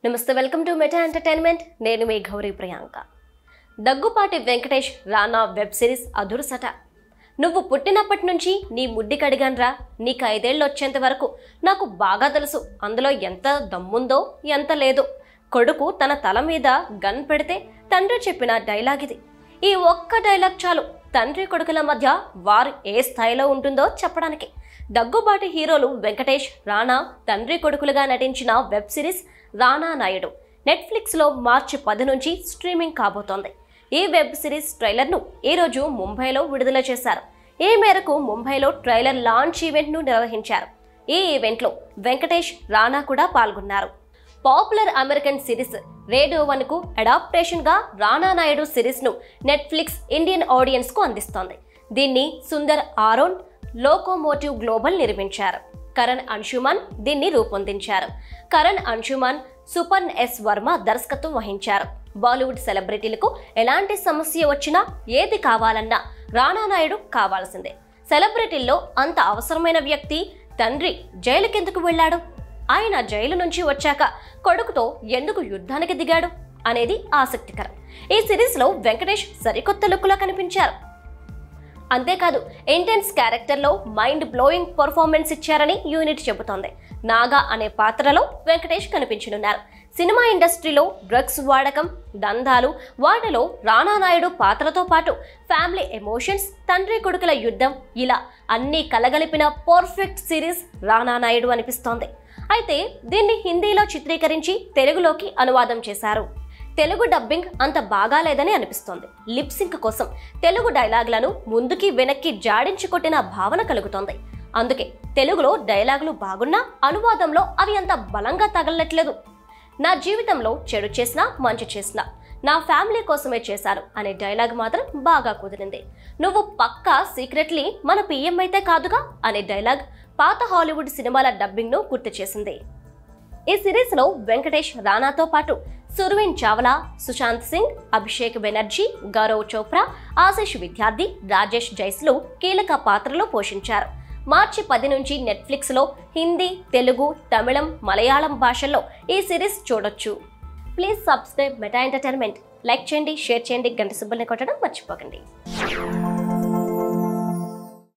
నమస్తే welcome to Meta entertainment నేను మీ గౌరీ ప్రియాంక దగ్గుపాటి వెంకటేష్ రానా వెబ్ సిరీస్ అదురుసట నువ్వు పుట్టినప్పటి నుంచి నీ ముడ్డి కడిగాన్రా నీకు ఐదేళ్ళు వచ్చేంత వరకు నాకు బాగా తెలుసు అందులో ఎంత దమ్ముందో ఎంత లేదో కొడుకు తన తల మీద గన్ పెడితే తండ్రి చెప్పిన డైలాగ్ ఇది ఈ ఒక్క డైలాగ్ చాలు తండ్రి కొడుకుల మధ్య వారు ఏ స్థాయిలో ఉంటుందో చెప్పడానికి దగ్గుబాటి హీరోలు వెంకటేష్ రానా తండ్రి కొడుకులుగా నటించిన వెబ్ సిరీస్ రానా నాయుడు నెట్ఫ్లిక్స్లో మార్చి పది నుంచి స్ట్రీమింగ్ కాబోతోంది ఈ వెబ్ సిరీస్ ట్రైలర్ను ఈరోజు ముంబైలో విడుదల చేశారు ఈ మేరకు ముంబైలో ట్రైలర్ లాంచ్ ఈవెంట్ను నిర్వహించారు ఈ ఈవెంట్లో వెంకటేష్ రానా కూడా పాల్గొన్నారు popular American series radio one కు అడాప్టేషన్ గా రానా నాయుడు సిరీస్ ను నెట్ఫ్లిక్స్ ఇండియన్ ఆడియన్స్ కు అందిస్తోంది దీన్ని సుందర్ ఆరోన్ లోకోమోటివ్ గ్లోబల్ నిర్మించారు కరణ్ అంశుమాన్ దీన్ని రూపొందించారు కరణ్ అంశుమాన్ సుపర్న్ ఎస్ వర్మ దర్శకత్వం వహించారు బాలీవుడ్ సెలబ్రిటీలకు ఎలాంటి సమస్య వచ్చినా ఏది కావాలన్నా రానా నాయుడు కావాల్సిందే సెలబ్రిటీల్లో అంత అవసరమైన వ్యక్తి తండ్రి జైలుకెందుకు వెళ్ళాడు ఆయన జైలు నుంచి వచ్చాక కొడుకుతో ఎందుకు యుద్ధానికి దిగాడు అనేది ఆసక్తికరం ఈ సిరీస్లో వెంకటేష్ సరికొత్త లుక్లో కనిపించారు అంతేకాదు ఇంటెన్స్ క్యారెక్టర్లో మైండ్ బ్లోయింగ్ పర్ఫార్మెన్స్ ఇచ్చారని యూనిట్ చెబుతోంది నాగా అనే పాత్రలో వెంకటేష్ కనిపించనున్నారు సినిమా ఇండస్ట్రీలో డ్రగ్స్ వాడకం దందాలు వాటిలో రానా నాయుడు పాత్రతో పాటు ఫ్యామిలీ ఎమోషన్స్ తండ్రి కొడుకుల యుద్ధం ఇలా అన్నీ కలగలిపిన పర్ఫెక్ట్ సిరీస్ రానా నాయుడు అనిపిస్తోంది అయితే దీన్ని హిందీలో చిత్రీకరించి తెలుగులోకి అనువాదం చేశారు తెలుగు డబ్బింగ్ అంత బాగాలేదని అనిపిస్తోంది లిప్ సింక్ కోసం తెలుగు డైలాగులను ముందుకి వెనక్కి జాడించి కొట్టిన భావన కలుగుతోంది అందుకే తెలుగులో డైలాగులు బాగున్నా అనువాదంలో అవి అంత బలంగా తగలట్లేదు నా జీవితంలో చెడు చేసినా మంచి చేసినా నా ఫ్యామిలీ కోసమే చేశాను అనే డైలాగ్ మాత్రం బాగా కుదిరింది నువ్వు పక్కా సీక్రెట్లీ మన పిఎం అయితే కాదుగా అనే డైలాగ్ పాత హాలీవుడ్ సినిమాల డబ్బింగ్ను గుర్తు చేసింది ఈ సిరీస్ లో వెంకటేష్ రానాతో పాటు సుర్వీన్ చావ్లా సుశాంత్ సింగ్ అభిషేక్ బెనర్జీ గౌరవ్ చోప్రా ఆశిష్ విద్యార్థి రాజేష్ జైస్లు కీలక పాత్రలు పోషించారు మార్చి పది నుంచి నెట్ఫ్లిక్స్ లో హిందీ తెలుగు తమిళం మలయాళం భాషల్లో ఈ సిరీస్ చూడొచ్చు please subscribe Meta entertainment like చేయండి షేర్ చేయండి గంట సుబ్బల్ని కొట్టడం మర్చిపోకండి